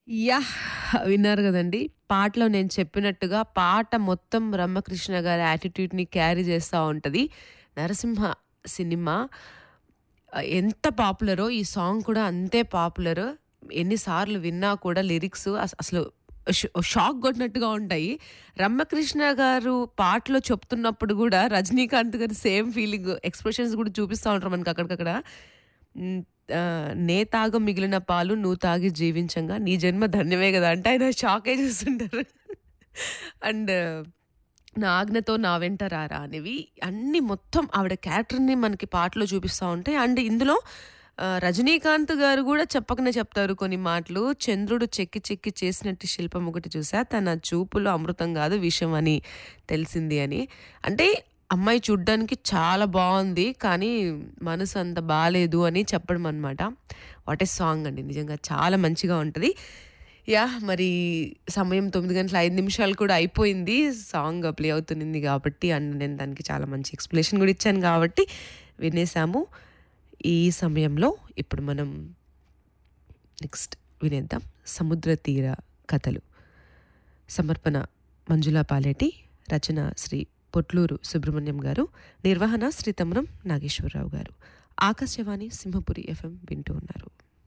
Yeah! విన్నారు గదండీ! పాటలో నేను చెప్పినట్టుగా పాట మొత్తం రమ్యకృష్ణ గారి యాటిట్యూడ్‌ని క్యారీ చేస్తా ఉంటది. 'నరసింహ' సినిమా ఆహ్, ఎంత పాపులరో ఈ సాంగ్ కూడా అంతే పాపులర్. ఎన్ని సార్లు విన్నా కూడా లిరిక్స్ అస్ అసలు ష్ షాక్ కొట్టినట్టుగా ఉంటాయి. రమ్యకృష్ణ గారు పాటలో చెప్తున్నప్పుడు గూడా రజనీకాంత్ గారు సేమ్ ఫీలింగ్ ఎక్స్‌ప్రెషన్స్ గూడా చూపిస్తా ఉంటారు మనకు అక్కడికక్కడ. హ్మ్. ఆహ్, నే తాగ మిగిలిన పాలు నువ్వు తాగి జీవించంగా నీ జన్మ ధన్యమే గదా! అంటే ఆయన షాకే చేస్తుంటారు. అండ్ నా ఆజ్ఞతో నా వెంట రారా అనేవి అన్నీ మొత్తం ఆవిడ క్యారెక్టర్‌ని మనకి పాటలో చూపిస్తా ఉంటాయి. అండ్ ఇందులో ఆహ్, రజనీకాంత్ గారు గూడా చెప్పకనే చెప్తారు కొన్ని మాటలు. చంద్రుడు చెక్కి చెక్కి చేసినట్టి శిల్పం ఒకటి చూసా తన చూపులో అమృతం గాదు విషం అని తెలిసింది అని. అంటే అమ్మాయి చూడ్డానికి చాలా బావుంది. కానీ మనసు అంత బాలేదు అని చెప్పడం అనమాట. వాట్ ఏ సాంగ్ అండి. నిజంగా చాలా మంచిగా ఉంటది. యాహ్! మరి సమయం 9 గంటల 5 నిమిషాలు కూడా అయిపోయింది. సాంగ్ ప్లే అవుతునింది గాబట్టి అండ్ నేను దానికి చాలా మంచి ఎక్స్‌ప్లనేషన్ గూడా ఇచ్చాను గాబట్టి వినేసాము. ఈ సమయంలో ఇప్పుడు మనం నెక్స్ట్ వినేద్దాం 'సముద్ర తీర కథలు'. సమర్పణ మంజులా పాలేటి, రచన శ్రీ పొట్లూరు సుబ్రహ్మణ్యం గారు, నిర్వహణ శ్రీ తమ్రం నాగేశ్వరరావు గారు. ఆకాశవాణి సింహపురి ఎఫ్ఎం వింటూ ఉన్నారు.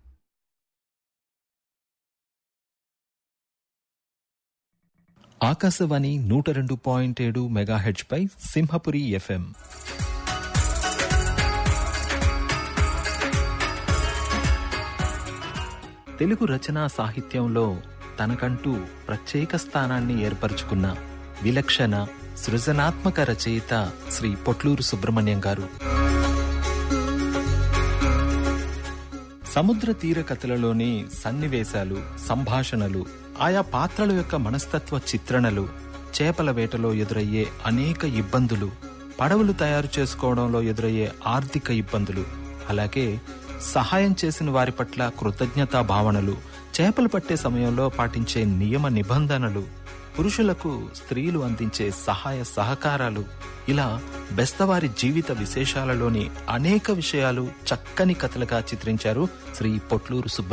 ఆకాశవాణి 102.7 మెగాహెర్ట్జ్‌పై సింహపురి ఎఫ్ఎం. తెలుగు రచనా సాహిత్యంలో తనకంటూ ప్రత్యేక స్థానాన్ని ఏర్పరచుకున్న విలక్షణ సృజనాత్మక రచయిత శ్రీ పొట్లూరు సుబ్రహ్మణ్యం గారు సముద్ర తీర కథలలోని సన్నివేశాలు సంభాషణలు ఆయా పాత్రల యొక్క మనస్తత్వ చిత్రణలు చేపల వేటలో ఎదురయ్యే అనేక ఇబ్బందులు పడవలు తయారు చేసుకోవడంలో ఎదురయ్యే ఆర్థిక ఇబ్బందులు అలాగే సహాయం చేసిన వారి పట్ల కృతజ్ఞతా భావనలు చేపలు పట్టే సమయంలో పాటించే నియమ నిబంధనలు పురుషులకు స్త్రీలు అందించే సహాయ సహకారాలు ఇలా బెస్తవారి జీవిత విశేషాలలోని అనేక విషయాలు చక్కని కథలుగా చిత్రించారు శ్రీ పొట్లూరు సుబ్బ